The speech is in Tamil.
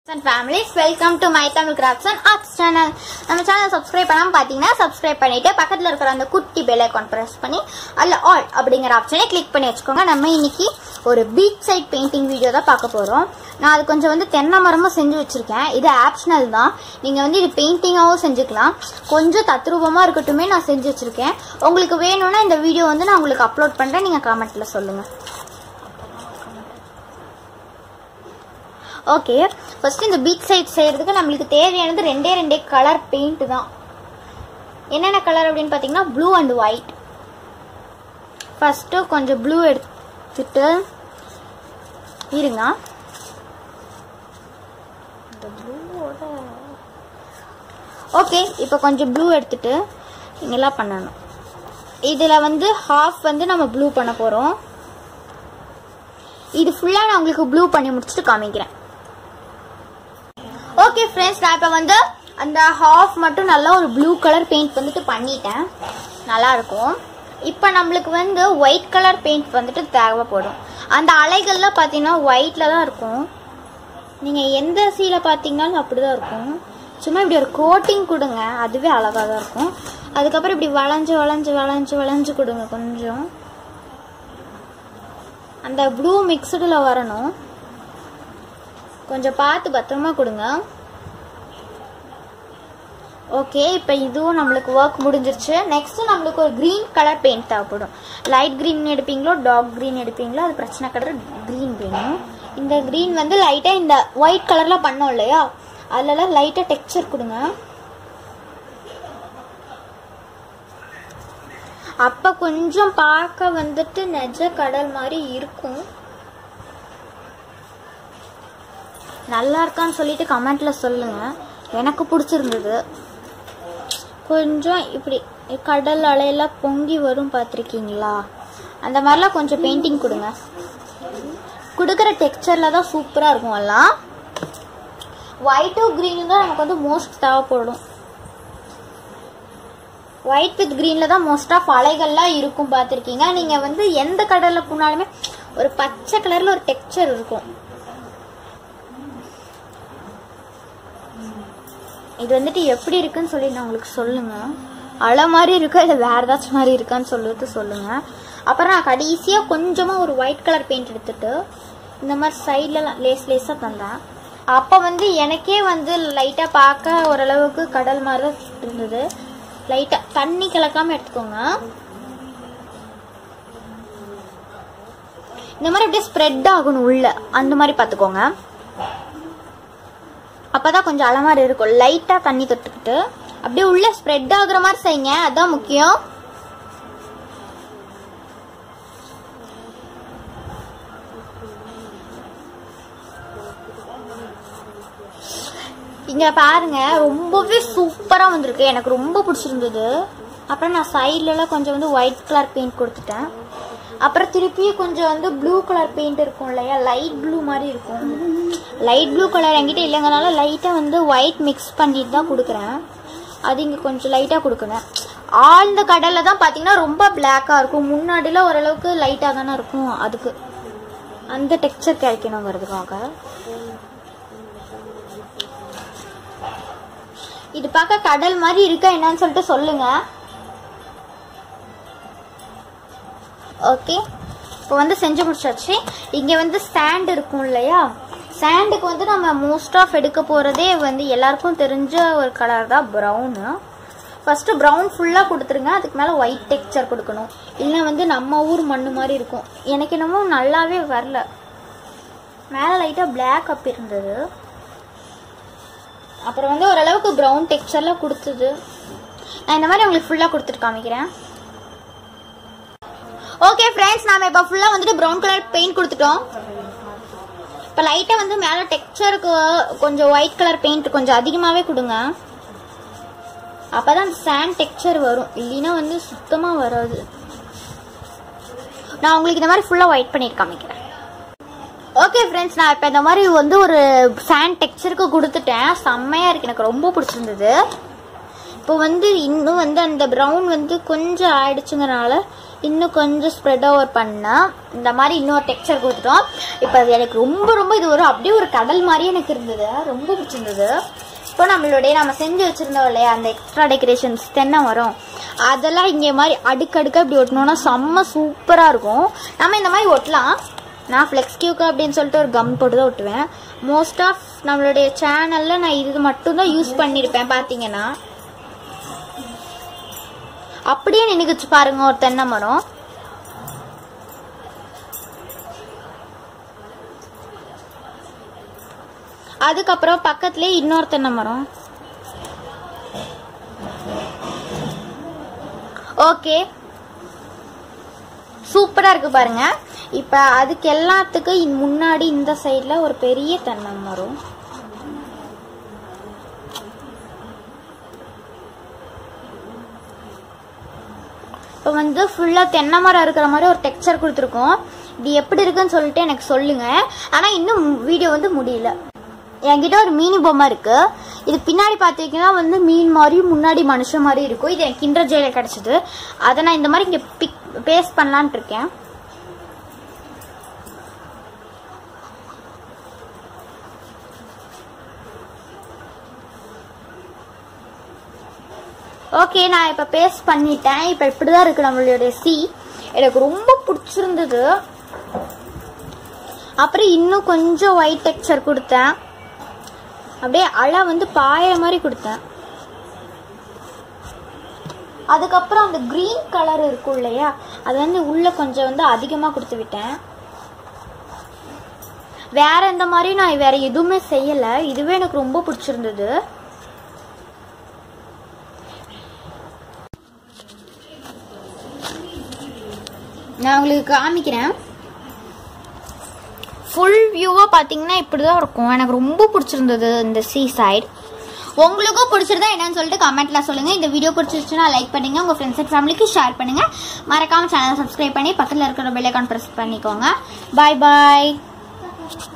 and families welcome to my Tamil crafts and arts channel நம்ம சேனல் சப்ஸ்கிரைப் பண்ணாம பார்த்தீங்கன்னா சப்ஸ்கிரைப் பண்ணிட்டு பக்கத்தில் இருக்கிற அந்த குட்டி பெல் ஐக்கான் ப்ரெஸ் பண்ணி அதில் ஆல் அப்படிங்கிற ஆப்ஷனை கிளிக் பண்ணி வச்சுக்கோங்க நம்ம இன்னைக்கு ஒரு பீச் சைட் பெயிண்டிங் வீடியோ தான் பார்க்க போகிறோம் நான் அது கொஞ்சம் வந்து தென்னை மரமும் செஞ்சு வச்சிருக்கேன் இது ஆப்ஷனல் தான் நீங்கள் வந்து இது பெயிண்டிங்காகவும் செஞ்சுக்கலாம் கொஞ்சம் தத்ரூபமாக இருக்கட்டுமே நான் செஞ்சு வச்சிருக்கேன் உங்களுக்கு வேணும்னா இந்த வீடியோ வந்து நான் உங்களுக்கு அப்லோட் பண்ணுறேன் நீங்கள் கமெண்ட்டில் சொல்லுங்கள் ஓகே ஃபர்ஸ்ட் இந்த பீச் சைட் செய்யறதுக்கு நம்மளுக்கு தேவையானது ரெண்டே ரெண்டே கலர் பெயிண்ட் தான் என்னென்ன கலர் அப்படின்னு பார்த்தீங்கன்னா ப்ளூ அண்ட் ஒயிட் ஃபர்ஸ்ட்டு கொஞ்சம் ப்ளூ எடுத்துட்டு இருங்க இந்த ப்ளூவோட ஓகே இப்போ கொஞ்சம் ப்ளூ எடுத்துட்டு நீங்களாம் பண்ணணும் இதில் வந்து ஹாஃப் வந்து நம்ம ப்ளூ பண்ண போகிறோம் இது ஃபுல்லாக நான் உங்களுக்கு ப்ளூ பண்ணி முடிச்சுட்டு காமிக்கிறேன் ஓகே ஃப்ரெண்ட்ஸ் நான் இப்போ வந்து அந்த ஹாஃப் மட்டும் நல்லா ஒரு ப்ளூ கலர் பெயிண்ட் வந்துட்டு பண்ணிட்டேன் நல்லா இருக்கும் இப்போ நம்மளுக்கு வந்து ஒயிட் கலர் பெயிண்ட் வந்துட்டு தேவைப்படும் அந்த அலைகள்லாம் பார்த்தீங்கன்னா ஒயிட்டில் தான் இருக்கும் நீங்கள் எந்த சீல பார்த்தீங்கன்னாலும் அப்படி தான் இருக்கும் சும்மா இப்படி ஒரு கோட்டிங் கொடுங்க அதுவே அழகாக தான் இருக்கும் அதுக்கப்புறம் இப்படி வளைஞ்சு வளைஞ்சு வளைஞ்சு வளைஞ்சு கொடுங்க கொஞ்சம் அந்த ப்ளூ மிக்சடில் வரணும் கொஞ்சம் பார்த்து பத்திரமா கொடுங்க ஓகே இப்போ இதுவும் நம்மளுக்கு ஒர்க் முடிஞ்சிருச்சு நெக்ஸ்ட் நம்மளுக்கு ஒரு க்ரீன் கலர் பெயிண்ட் தேவைப்படும் லைட் க்ரீன் எடுப்பீங்களோ டார்க் க்ரீன் எடுப்பீங்களோ அது பிரச்சனை கிடையாது க்ரீன் வேணும் இந்த க்ரீன் வந்து லைட்டாக இந்த ஒயிட் கலரில் பண்ணோம் இல்லையா அதுலலாம் லைட்டாக டெக்ஸ்சர் கொடுங்க அப்போ கொஞ்சம் பார்க்க வந்துட்டு நெஜ கடல் மாதிரி இருக்கும் நல்லா இருக்கான்னு சொல்லிட்டு கமெண்ட்ல சொல்லுங்க எனக்கு பிடிச்சிருந்தது கொஞ்சம் இப்படி கடல் அலையெல்லாம் பொங்கி வரும் பார்த்துருக்கீங்களா அந்த மாதிரிலாம் கொஞ்சம் பெயிண்டிங் கொடுங்க கொடுக்குற டெக்ஸ்சரில் தான் சூப்பராக இருக்கும் எல்லாம் ஒயிட்டும் க்ரீனும் தான் நமக்கு வந்து மோஸ்ட் தேவைப்படும் ஒயிட் வித் க்ரீனில் தான் மோஸ்ட் ஆஃப் அலைகள்லாம் இருக்கும் பார்த்துருக்கீங்க நீங்கள் வந்து எந்த கடலில் போனாலுமே ஒரு பச்சை கலரில் ஒரு டெக்ஸ்சர் இருக்கும் இது வந்துட்டு எப்படி இருக்குன்னு சொல்லி நான் உங்களுக்கு சொல்லுங்க அலை மாதிரி இருக்கா இல்லை வேற ஏதாச்சும் மாதிரி இருக்கான்னு சொல்லிட்டு சொல்லுங்க அப்புறம் நான் கடைசியாக கொஞ்சமாக ஒரு ஒயிட் கலர் பெயிண்ட் எடுத்துட்டு இந்த மாதிரி சைட்லலாம் லேஸ் லேஸாக தந்தேன் அப்போ வந்து எனக்கே வந்து லைட்டாக பார்க்க ஓரளவுக்கு கடல் மாதிரி தான் இருந்தது லைட்டாக தண்ணி கலக்காம எடுத்துக்கோங்க இந்த மாதிரி அப்படியே ஸ்ப்ரெட் ஆகணும் உள்ள அந்த மாதிரி பார்த்துக்கோங்க அப்பதான் கொஞ்சம் அலை மாதிரி இருக்கும் லைட்டா தண்ணி தொட்டுக்கிட்டு அப்படியே உள்ள ஸ்ப்ரெட் ஆகுற மாதிரி செய்யுங்க அதான் முக்கியம் இங்க பாருங்க ரொம்பவே சூப்பரா வந்திருக்கு எனக்கு ரொம்ப பிடிச்சிருந்தது அப்புறம் நான் சைட்ல எல்லாம் கொஞ்சம் வந்து ஒயிட் கலர் பெயிண்ட் கொடுத்துட்டேன் அப்புறம் திருப்பியும் கொஞ்சம் வந்து ப்ளூ கலர் பெயிண்ட் இருக்கும் இல்லையா லைட் ப்ளூ மாதிரி இருக்கும் லைட் ப்ளூ கலர் என்கிட்ட இல்லைங்கனால லைட்டாக வந்து ஒயிட் மிக்ஸ் பண்ணிட்டு தான் கொடுக்குறேன் அது இங்கே கொஞ்சம் லைட்டாக கொடுக்குறேன் ஆழ்ந்த கடலில் தான் பார்த்தீங்கன்னா ரொம்ப பிளாக்காக இருக்கும் முன்னாடிலாம் ஓரளவுக்கு லைட்டாக தானே இருக்கும் அதுக்கு அந்த டெக்ஸ்சர் கிடைக்கணுங்கிறதுக்காக இது பார்க்க கடல் மாதிரி இருக்கா என்னன்னு சொல்லிட்டு சொல்லுங்க ஓகே இப்போ வந்து செஞ்சு முடிச்சாச்சு இங்கே வந்து ஸ்டாண்ட் இருக்கும் இல்லையா சாண்டுக்கு வந்து நம்ம மோஸ்ட் ஆஃப் எடுக்க போகிறதே வந்து எல்லாருக்கும் தெரிஞ்ச ஒரு கலர் தான் ப்ரௌனு ஃபஸ்ட்டு ப்ரௌன் ஃபுல்லாக கொடுத்துருங்க அதுக்கு மேலே ஒயிட் டெக்ஸ்சர் கொடுக்கணும் இல்லை வந்து நம்ம ஊர் மண்ணு மாதிரி இருக்கும் எனக்கு என்னமோ நல்லாவே வரல மேலே லைட்டாக பிளாக் அப் இருந்தது அப்புறம் வந்து ஓரளவுக்கு ப்ரௌன் டெக்ஸ்சர்லாம் கொடுத்தது நான் இந்த மாதிரி உங்களுக்கு ஃபுல்லாக கொடுத்துட்டு காமிக்கிறேன் ஓகே ஃப்ரெண்ட்ஸ் நாம இப்போ ஃபுல்லாக வந்துட்டு ப்ரௌன் கலர் பெயிண்ட் கொடுத்துட்டோம் இப்போ லைட்டாக வந்து மேலே டெக்ஸ்சருக்கு கொஞ்சம் ஒயிட் கலர் பெயிண்ட் கொஞ்சம் அதிகமாகவே கொடுங்க அப்போ தான் சாண்ட் டெக்ஸ்சர் வரும் இல்லைன்னா வந்து சுத்தமாக வராது நான் உங்களுக்கு இந்த மாதிரி ஃபுல்லாக ஒயிட் பண்ணிட்டு காமிக்கிறேன் ஓகே ஃப்ரெண்ட்ஸ் நான் இப்போ இந்த மாதிரி வந்து ஒரு சாண்ட் டெக்ஸ்சருக்கு கொடுத்துட்டேன் செம்மையாக இருக்கு எனக்கு ரொம்ப பிடிச்சிருந்தது இப்போ வந்து இன்னும் வந்து அந்த ப்ரௌன் வந்து கொஞ்சம் ஆயிடுச்சுங்கிறனால இன்னும் கொஞ்சம் ஸ்ப்ரெட் ஓவர் பண்ணால் இந்த மாதிரி இன்னொரு டெக்ஸ்சர் கொடுத்துட்டோம் இப்போ அது எனக்கு ரொம்ப ரொம்ப இது ஒரு அப்படியே ஒரு கடல் மாதிரி எனக்கு இருந்தது ரொம்ப பிடிச்சிருந்தது இப்போ நம்மளுடைய நம்ம செஞ்சு வச்சுருந்தோம் இல்லையா அந்த எக்ஸ்ட்ரா டெக்கரேஷன்ஸ் தென்னை மரம் அதெல்லாம் இங்கே மாதிரி அடுக்கடுக்க இப்படி ஒட்டணும்னா செம்ம சூப்பராக இருக்கும் நம்ம இந்த மாதிரி ஒட்டலாம் நான் ஃப்ளெக்ஸ் கியூக்கு அப்படின்னு சொல்லிட்டு ஒரு கம் போட்டு தான் ஒட்டுவேன் மோஸ்ட் ஆஃப் நம்மளுடைய சேனலில் நான் இது மட்டும்தான் யூஸ் பண்ணியிருப்பேன் பார்த்தீங்கன்னா அப்படியே நின்றுக்குச்சு பாருங்க ஒரு தென்னை மரம் அதுக்கப்புறம் பக்கத்துலேயே இன்னொரு தென்னை மரம் ஓகே சூப்பரா இருக்கு பாருங்க இப்ப அதுக்கு எல்லாத்துக்கும் இன் முன்னாடி இந்த சைடுல ஒரு பெரிய தென்னை மரம் இப்போ வந்து ஃபுல்லாக தென்னை மரம் இருக்கிற மாதிரி ஒரு டெக்ஸ்சர் கொடுத்துருக்கோம் இது எப்படி இருக்குன்னு சொல்லிட்டு எனக்கு சொல்லுங்க ஆனால் இன்னும் வீடியோ வந்து முடியல என்கிட்ட ஒரு மீனி பொம்மை இருக்கு இது பின்னாடி பார்த்தீங்கன்னா வந்து மீன் மாதிரி முன்னாடி மனுஷன் மாதிரி இருக்கும் இது எனக்கு கிண்டர் ஜெயில கிடைச்சது அதை நான் இந்த மாதிரி இங்கே பிக் பேஸ்ட் பண்ணலான்ட்டு இருக்கேன் ஓகே நான் இப்போ பேஸ்ட் பண்ணிட்டேன் இப்போ இப்படி தான் இருக்கு நம்மளுடைய சி எனக்கு ரொம்ப பிடிச்சிருந்தது அப்புறம் இன்னும் கொஞ்சம் ஒயிட் டெக்ஸ்சர் கொடுத்தேன் அப்படியே அலை வந்து பாய மாதிரி கொடுத்தேன் அதுக்கப்புறம் அந்த green கலர் இருக்கும் இல்லையா அது வந்து உள்ள கொஞ்சம் வந்து அதிகமாக கொடுத்து விட்டேன் வேற எந்த மாதிரி நான் வேற எதுவுமே செய்யலை இதுவே எனக்கு ரொம்ப பிடிச்சிருந்தது நான் உங்களுக்கு காமிக்கிறேன் ஃபுல் வியூவாக பார்த்தீங்கன்னா இப்படி தான் இருக்கும் எனக்கு ரொம்ப பிடிச்சிருந்தது இந்த சீ சைடு உங்களுக்கும் பிடிச்சிருந்தா என்னன்னு சொல்லிட்டு கமெண்ட்ல சொல்லுங்க இந்த வீடியோ பிடிச்சிருச்சுன்னா லைக் பண்ணுங்க உங்க ஃப்ரெண்ட்ஸ் அண்ட் ஃபேமிலிக்கு ஷேர் பண்ணுங்க மறக்காம சேனல் சப்ஸ்கிரைப் பண்ணி பக்கத்தில் இருக்கிற பெல் ஐக்கான் ப்ரெஸ் பண்ணிக்கோங்க பாய் பாய்